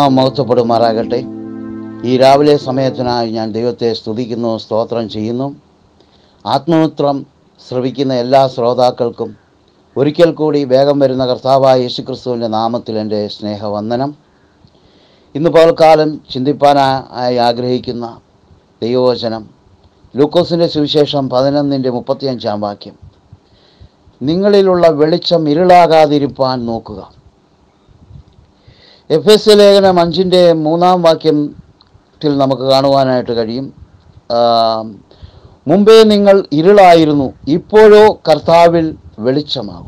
ദൈവനാമം മഹത്വപ്പെടുമാറാകട്ടെ ഈ രാവിലെ സമയത്തിനായി ഞാൻ ദൈവത്തെ സ്തുതിക്കുന്നു സ്തോത്രം ചെയ്യുന്നു ആത്മമിത്രം ശ്രവിക്കുന്ന എല്ലാ ശ്രോതാക്കൾക്കും ഒരിക്കൽ കൂടി വേഗം വരുന്ന കർത്താവായ യേശുക്രിസ്തുവിൻ്റെ നാമത്തിൽ എൻ്റെ സ്നേഹവന്ദനം ഇന്ന് പകൽക്കാലം ചിന്തിപ്പാനായി ആഗ്രഹിക്കുന്ന ദൈവവചനം ലൂക്കോസിൻ്റെ സുവിശേഷം പതിനൊന്നിൻ്റെ മുപ്പത്തിയഞ്ചാം വാക്യം നിങ്ങളിലുള്ള വെളിച്ചം ഇരുളാകാതിരിപ്പാൻ നോക്കുക എഫ് എസ് ലേഖനം അഞ്ചിൻ്റെ മൂന്നാം വാക്യത്തിൽ നമുക്ക് കാണുവാനായിട്ട് കഴിയും ആ, മുമ്പേ നിങ്ങൾ ഇരുളായിരുന്നു ഇപ്പോഴോ കർത്താവിൽ വെളിച്ചമാകുന്നു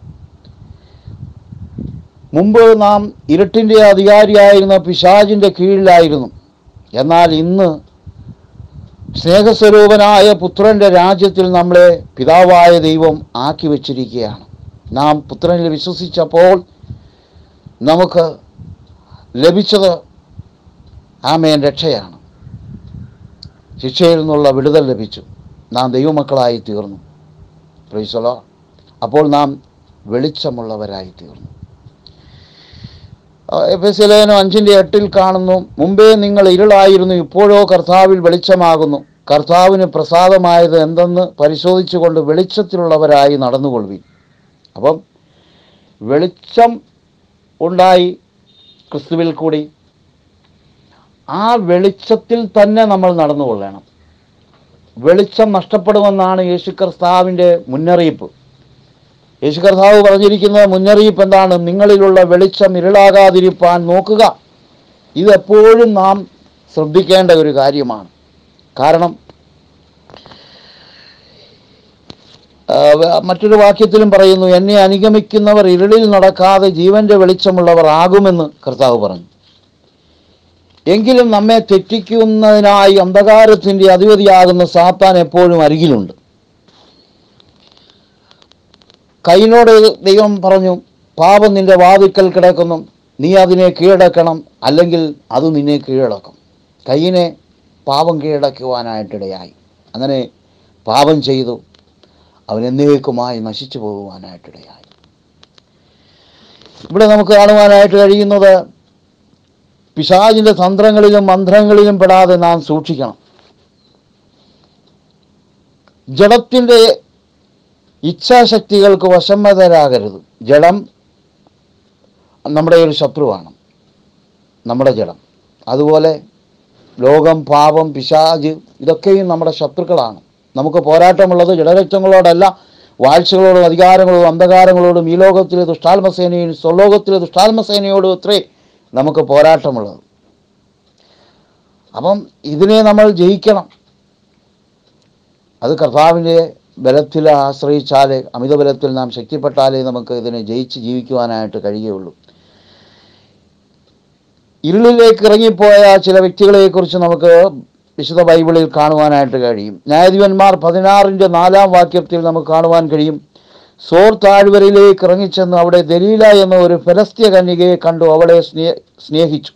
മുമ്പ് നാം ഇരുട്ടിൻ്റെ അധികാരിയായിരുന്ന പിശാചിൻ്റെ കീഴിലായിരുന്നു എന്നാൽ ഇന്ന് സ്നേഹസ്വരൂപനായ പുത്രൻ്റെ രാജ്യത്തിൽ നമ്മളെ പിതാവായ ദൈവം ആക്കി വച്ചിരിക്കുകയാണ് നാം പുത്രനിൽ വിശ്വസിച്ചപ്പോൾ നമുക്ക് ലഭിച്ചത് ആമേൻ രക്ഷയാണ് ശിക്ഷയിൽ നിന്നുള്ള വിടുതൽ ലഭിച്ചു നാം ദൈവമക്കളായി തീർന്നു പ്രൈസലോ അപ്പോൾ നാം വെളിച്ചമുള്ളവരായി തീർന്നു എഫ് എസ് ലേഖനം അഞ്ചിൻ്റെ എട്ടിൽ കാണുന്നു മുമ്പേ നിങ്ങൾ ഇരുളായിരുന്നു ഇപ്പോഴോ കർത്താവിൽ വെളിച്ചമാകുന്നു കർത്താവിന് പ്രസാദമായത് എന്തെന്ന് പരിശോധിച്ചുകൊണ്ട് വെളിച്ചത്തിലുള്ളവരായി നടന്നുകൊള്ളുവിൻ അപ്പം വെളിച്ചം ഉണ്ടായി ക്രിസ്തുവിൽ കൂടി ആ വെളിച്ചത്തിൽ തന്നെ നമ്മൾ നടന്നുകൊള്ളണം വെളിച്ചം നഷ്ടപ്പെടുമെന്നാണ് യേശു കർത്താവിൻ്റെ മുന്നറിയിപ്പ് യേശു കർത്താവ് പറഞ്ഞിരിക്കുന്ന മുന്നറിയിപ്പ് എന്താണ് നിങ്ങളിലുള്ള വെളിച്ചം ഇരുളാകാതിരിപ്പാൻ നോക്കുക ഇതെപ്പോഴും നാം ശ്രദ്ധിക്കേണ്ട ഒരു കാര്യമാണ് കാരണം ആ, വ- മറ്റൊരു വാക്യത്തിലും പറയുന്നു എന്നെ അനുഗമിക്കുന്നവർ ഇരുളിൽ നടക്കാതെ ജീവന്റെ വെളിച്ചമുള്ളവർ ആകുമെന്ന് കർത്താവ് പറഞ്ഞു എങ്കിലും നമ്മെ തെറ്റിക്കുന്നതിനായി അന്ധകാരത്തിൻ്റെ അധിപതിയാകുന്ന സാത്താൻ എപ്പോഴും അരികിലുണ്ട് കൈനോട് ദൈവം പറഞ്ഞു പാപം നിന്റെ വാതിക്കൽ കിടക്കുന്നു നീ അതിനെ കീഴടക്കണം അല്ലെങ്കിൽ അത് നിന്നെ കീഴടക്കും കൈയിനെ പാപം കീഴടക്കുവാനായിട്ടിടയായി അങ്ങനെ പാപം ചെയ്തു അവൻ എന്നേക്കുമായി നശിച്ചു പോകുവാനായിട്ടിടയായി ഇവിടെ നമുക്ക് കാണുവാനായിട്ട് കഴിയുന്നത് പിശാചിൻ്റെ തന്ത്രങ്ങളിലും മന്ത്രങ്ങളിലും പെടാതെ നാം സൂക്ഷിക്കണം ജഡത്തിൻ്റെ ഇച്ഛാശക്തികൾക്ക് വശംവതരാകരുത് ജഡം നമ്മുടെ ഒരു ശത്രുവാണ് നമ്മുടെ ജഡം അതുപോലെ ലോകം പാപം പിശാജ് ഇതൊക്കെയും നമ്മുടെ ശത്രുക്കളാണ് നമുക്ക് പോരാട്ടമുള്ളത് ജഡരക്തങ്ങളോടല്ല വാഴ്ചകളോടും അധികാരങ്ങളോടും അന്ധകാരങ്ങളോടും ഈ ലോകത്തിലെ ദുഷ്ടാത്മസേനയും സ്വലോകത്തിലെ ദുഷ്ടാത്മസേനയോടും അത്രേ നമുക്ക് പോരാട്ടമുള്ളത് അപ്പം ഇതിനെ നമ്മൾ ജയിക്കണം അത് കർത്താവിൻ്റെ ബലത്തിൽ ആശ്രയിച്ചാലേ അമിത ബലത്തിൽ നാം ശക്തിപ്പെട്ടാലേ നമുക്ക് ഇതിനെ ജയിച്ച് ജീവിക്കുവാനായിട്ട് കഴിയുകയുള്ളൂ ഇരുളിലേക്ക് ഇറങ്ങിപ്പോയ ചില വ്യക്തികളെക്കുറിച്ച് നമുക്ക് വിശുദ്ധ ബൈബിളിൽ കാണുവാനായിട്ട് കഴിയും ന്യായാധിപന്മാർ പതിനാറിൻ്റെ നാലാം വാക്യത്തിൽ നമുക്ക് കാണുവാൻ കഴിയും സോർ താഴ്വരയിലേക്ക് ഇറങ്ങിച്ചെന്ന് അവിടെ ദലീല എന്ന ഒരു ഫലസ്ത്യ കന്യകയെ കണ്ടു അവളെ സ്നേ സ്നേഹിച്ചു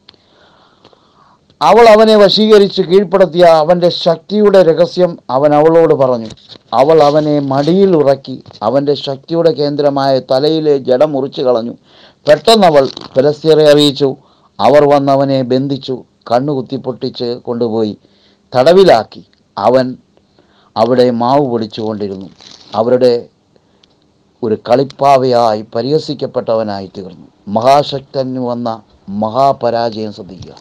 അവൾ അവനെ വശീകരിച്ച് കീഴ്പ്പെടുത്തിയ അവൻ്റെ ശക്തിയുടെ രഹസ്യം അവൻ അവളോട് പറഞ്ഞു അവൾ അവനെ മടിയിൽ ഉറക്കി അവൻ്റെ ശക്തിയുടെ കേന്ദ്രമായ തലയിലെ ജഡം മുറിച്ചു കളഞ്ഞു പെട്ടെന്നവൾ ഫലസ്ത്യരെ അറിയിച്ചു അവർ വന്നവനെ ബന്ധിച്ചു കണ്ണു കുത്തിപ്പൊട്ടിച്ച് കൊണ്ടുപോയി തടവിലാക്കി അവൻ അവിടെ മാവ് പൊടിച്ചുകൊണ്ടിരുന്നു അവരുടെ ഒരു കളിപ്പാവയായി പരിഹസിക്കപ്പെട്ടവനായി തീർന്നു മഹാശക്തന് വന്ന മഹാപരാജയം ശ്രദ്ധിക്കുക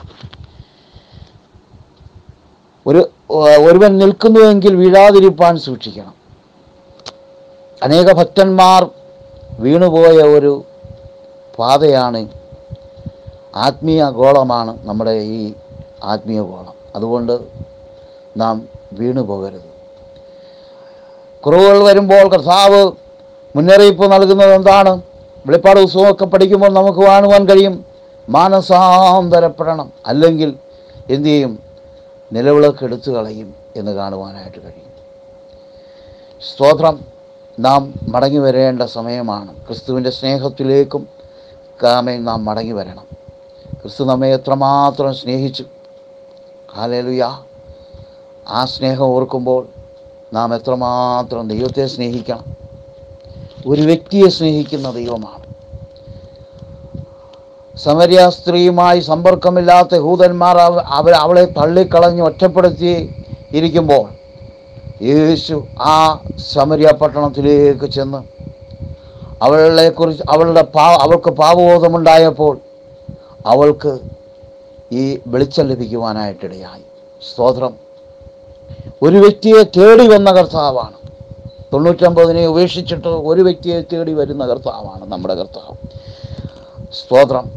ഒരു ഒരുവൻ നിൽക്കുന്നുവെങ്കിൽ വീഴാതിരിപ്പാൻ സൂക്ഷിക്കണം അനേക ഭക്തന്മാർ വീണുപോയ ഒരു പാതയാണ് ആത്മീയ ഗോളമാണ് നമ്മുടെ ഈ ആത്മീയ ഗോളം അതുകൊണ്ട് നാം വീണു പോകരുത് കുറവുകൾ വരുമ്പോൾ കർത്താവ് മുന്നറിയിപ്പ് നൽകുന്നത് എന്താണ് വെളിപ്പാട് പുസ്തകമൊക്കെ പഠിക്കുമ്പോൾ നമുക്ക് കാണുവാൻ കഴിയും മാനസാന്തരപ്പെടണം അല്ലെങ്കിൽ എന്തു ചെയ്യും നിലവിളക്ക് എടുത്തു കളയും എന്ന് കാണുവാനായിട്ട് കഴിയും സ്തോത്രം നാം മടങ്ങി വരേണ്ട സമയമാണ് ക്രിസ്തുവിൻ്റെ സ്നേഹത്തിലേക്കും കാമേ നാം മടങ്ങി വരണം ക്രിസ്തു നമ്മെ എത്രമാത്രം സ്നേഹിച്ചു ഹാലേലുയ ആ സ്നേഹം ഓർക്കുമ്പോൾ നാം എത്രമാത്രം ദൈവത്തെ സ്നേഹിക്കണം ഒരു വ്യക്തിയെ സ്നേഹിക്കുന്ന ദൈവമാണ് സമരിയ സ്ത്രീയുമായി സമ്പർക്കമില്ലാത്ത യഹൂദന്മാർ അവ അവർ അവളെ തള്ളിക്കളഞ്ഞ് ഒറ്റപ്പെടുത്തി ഇരിക്കുമ്പോൾ യേശു ആ സമരിയ പട്ടണത്തിലേക്ക് ചെന്ന് അവളെ കുറിച്ച് അവളുടെ പാ അവൾക്ക് പാപബോധമുണ്ടായപ്പോൾ അവൾക്ക് ഈ വെളിച്ചം ലഭിക്കുവാനായിട്ടിടയായി സ്തോത്രം ഒരു വ്യക്തിയെ തേടി വന്ന കർത്താവാണ് തൊണ്ണൂറ്റൊമ്പതിനെ ഉപേക്ഷിച്ചിട്ട് ഒരു വ്യക്തിയെ തേടി വരുന്ന കർത്താവാണ് നമ്മുടെ കർത്താവ് സ്തോത്രം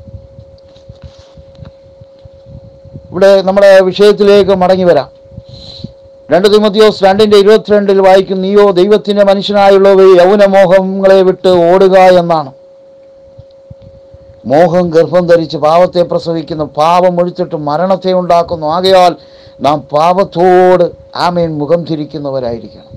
ഇവിടെ നമ്മുടെ വിഷയത്തിലേക്ക് മടങ്ങി വരാം രണ്ട് തിമത്തിയോസ് രണ്ടിൻ്റെ ഇരുപത്തിരണ്ടിൽ വായിക്കും നീയോ ദൈവത്തിൻ്റെ മനുഷ്യനായുള്ളവയെ യൗനമോഹങ്ങളെ വിട്ട് ഓടുക എന്നാണ് മോഹം ഗർഭം ധരിച്ച് പാപത്തെ പ്രസവിക്കുന്നു പാപം ഒഴിച്ചിട്ട് മരണത്തെ ഉണ്ടാക്കുന്നു ആകയാൽ നാം പാപത്തോട് ആമേൻ മുഖം തിരിക്കുന്നവരായിരിക്കണം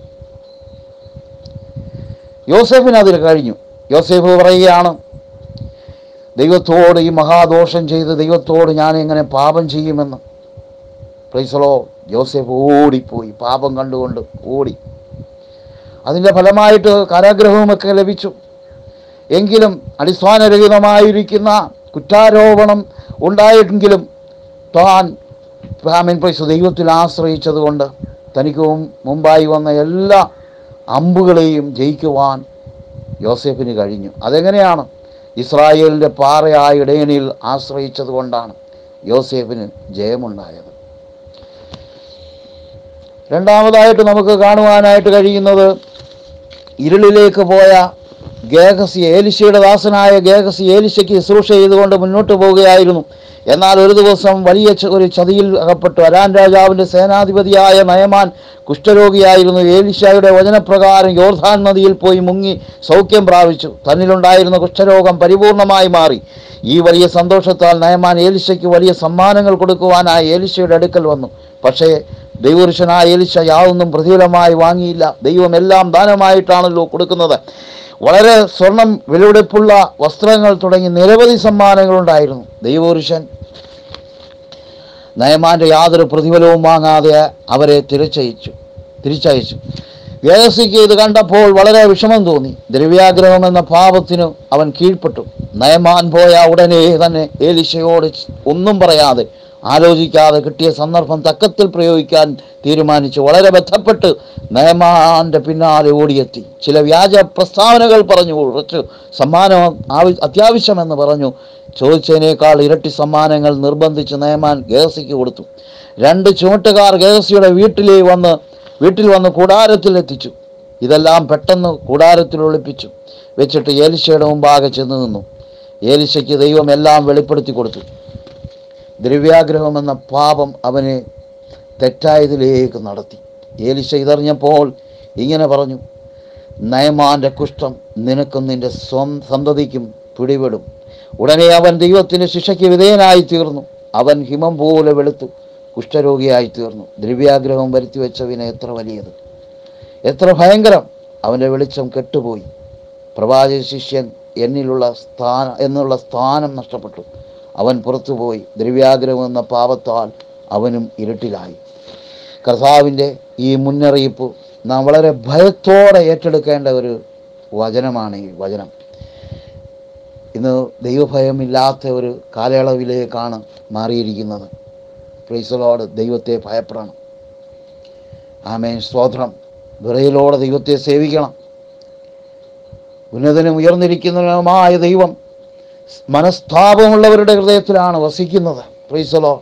യോസേഫിന് അതിൽ കഴിഞ്ഞു യോസേഫ് പറയുകയാണ് ദൈവത്തോട് ഈ മഹാദോഷം ചെയ്ത് ദൈവത്തോട് ഞാൻ എങ്ങനെ പാപം ചെയ്യുമെന്ന് പ്രൈസലോ ജോസഫ് ഓടിപ്പോയി പാപം കണ്ടുകൊണ്ട് ഓടി അതിൻ്റെ ഫലമായിട്ട് കാരാഗ്രഹവുമൊക്കെ ലഭിച്ചു എങ്കിലും അടിസ്ഥാനരഹിതമായിരിക്കുന്ന കുറ്റാരോപണം ഉണ്ടായെങ്കിലും താൻ ഫാമിൻ പ്രൈസ് ദൈവത്തിൽ ആശ്രയിച്ചതുകൊണ്ട് തനിക്ക് മും- മുമ്പായി വന്ന എല്ലാ അമ്പുകളെയും ജയിക്കുവാൻ യോസേഫിന് കഴിഞ്ഞു അതെങ്ങനെയാണ് ഇസ്രായേലിൻ്റെ പാറയായ ഇടയനിൽ ആശ്രയിച്ചത് കൊണ്ടാണ് യോസേഫിന് ജയമുണ്ടായത് രണ്ടാമതായിട്ട് നമുക്ക് കാണുവാനായിട്ട് കഴിയുന്നത് ഇരുളിലേക്ക് പോയ ഗേഹസി ഏലിശയുടെ ദാസനായ ഗേഹസി ഏലിശയ്ക്ക് ശുശ്രൂഷ ചെയ്തുകൊണ്ട് മുന്നോട്ട് പോവുകയായിരുന്നു എന്നാൽ ഒരു ദിവസം വലിയ ച- ഒരു ചതിയിൽ അകപ്പെട്ടു അരാൻ രാജാവിൻ്റെ സേനാധിപതിയായ നയമാൻ കുഷ്ഠരോഗിയായിരുന്നു ഏലിശയുടെ വചനപ്രകാരം യോർധാൻ നദിയിൽ പോയി മുങ്ങി സൗഖ്യം പ്രാപിച്ചു തന്നിലുണ്ടായിരുന്ന കുഷ്ഠരോഗം പരിപൂർണമായി മാറി ഈ വലിയ സന്തോഷത്താൽ നയമാൻ ഏലിശയ്ക്ക് വലിയ സമ്മാനങ്ങൾ കൊടുക്കുവാനായി ഏലിശയുടെ അടുക്കൽ വന്നു പക്ഷേ ദൈവപുരുഷനായ ഏലിശ യാതൊന്നും പ്രതിഫലമായി വാങ്ങിയില്ല ദൈവം എല്ലാം ദാനമായിട്ടാണല്ലോ കൊടുക്കുന്നത് വളരെ സ്വർണം വിലപിടിപ്പുള്ള വസ്ത്രങ്ങൾ തുടങ്ങി നിരവധി സമ്മാനങ്ങളുണ്ടായിരുന്നു ദൈവപുരുഷൻ നയമാൻ്റെ യാതൊരു പ്രതിഫലവും വാങ്ങാതെ അവരെ തിരിച്ചയച്ചു തിരിച്ചയച്ചു യേസിക്ക് ഇത് കണ്ടപ്പോൾ വളരെ വിഷമം തോന്നി ദ്രവ്യാഗ്രഹം എന്ന പാപത്തിനു അവൻ കീഴ്പ്പെട്ടു നയമാൻ പോയ ഉടനെ തന്നെ ഏലിശയോട് ഒന്നും പറയാതെ ആലോചിക്കാതെ കിട്ടിയ സന്ദർഭം തക്കത്തിൽ പ്രയോഗിക്കാൻ തീരുമാനിച്ചു വളരെ ബന്ധപ്പെട്ട് നയമാന്റെ പിന്നാലെ ഓടിയെത്തി ചില വ്യാജ പ്രസ്താവനകൾ പറഞ്ഞു കുറച്ച് സമ്മാനം ആവി അത്യാവശ്യമെന്ന് പറഞ്ഞു ചോദിച്ചതിനേക്കാൾ ഇരട്ടി സമ്മാനങ്ങൾ നിർബന്ധിച്ച് നയമാൻ ഗേഹസിക്ക് കൊടുത്തു രണ്ട് ചുമട്ടുകാർ ഗേഹസിയുടെ വീട്ടിലേ വന്ന് വീട്ടിൽ വന്ന് കൂടാരത്തിൽ എത്തിച്ചു ഇതെല്ലാം പെട്ടെന്ന് കൂടാരത്തിൽ ഒളിപ്പിച്ചു വെച്ചിട്ട് ഏലിശയുടെ മുമ്പാകെ ചെന്ന് നിന്നു ഏലിശയ്ക്ക് ദൈവം എല്ലാം വെളിപ്പെടുത്തി കൊടുത്തു ദ്രവ്യാഗ്രഹം എന്ന പാപം അവനെ തെറ്റായതിലേക്ക് നടത്തി ഏലിശ ഇതറിഞ്ഞപ്പോൾ ഇങ്ങനെ പറഞ്ഞു നയമാന്റെ കുഷ്ഠം നിനക്കും നിന്റെ സ്വം സന്തതിക്കും പിടിപെടും ഉടനെ അവൻ ദൈവത്തിൻ്റെ ശിക്ഷയ്ക്ക് വിധേയനായി തീർന്നു അവൻ ഹിമം പോലെ വെളുത്തു കുഷ്ഠരോഗിയായി തീർന്നു ദ്രവ്യാഗ്രഹം വരുത്തി വെച്ചവിനെ എത്ര വലിയത് എത്ര ഭയങ്കരം അവൻ്റെ വെളിച്ചം കെട്ടുപോയി പ്രവാചക ശിഷ്യൻ എന്നിലുള്ള സ്ഥാന എന്നുള്ള സ്ഥാനം നഷ്ടപ്പെട്ടു അവൻ പുറത്തുപോയി ദ്രവ്യാഗ്രഹം എന്ന പാപത്താൽ അവനും ഇരുട്ടിലായി കർത്താവിൻ്റെ ഈ മുന്നറിയിപ്പ് നാം വളരെ ഭയത്തോടെ ഏറ്റെടുക്കേണ്ട ഒരു വചനമാണ് ഈ വചനം ഇന്ന് ദൈവഭയമില്ലാത്ത ഒരു കാലയളവിലേക്കാണ് മാറിയിരിക്കുന്നത് പ്രൈസലോട് ദൈവത്തെ ഭയപ്പെടണം ആമേൻ സ്തോത്രം വിറയിലോടെ ദൈവത്തെ സേവിക്കണം ഉന്നതനും ഉയർന്നിരിക്കുന്നവനുമായ ദൈവം മനസ്താപമുള്ളവരുടെ ഹൃദയത്തിലാണ് വസിക്കുന്നത് പ്രൈസലോ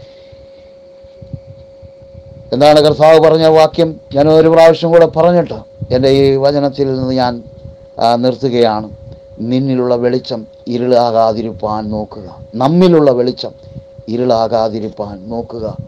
എന്താണ് കർത്താവ് പറഞ്ഞ വാക്യം ഞാൻ ഒരു പ്രാവശ്യം കൂടെ പറഞ്ഞിട്ട് എൻ്റെ ഈ വചനത്തിൽ നിന്ന് ഞാൻ ആ, നിർത്തുകയാണ് നിന്നിലുള്ള വെളിച്ചം ഇരുളാകാതിരിപ്പാൻ നോക്കുക നമ്മിലുള്ള വെളിച്ചം ഇരുളാകാതിരിപ്പാൻ നോക്കുക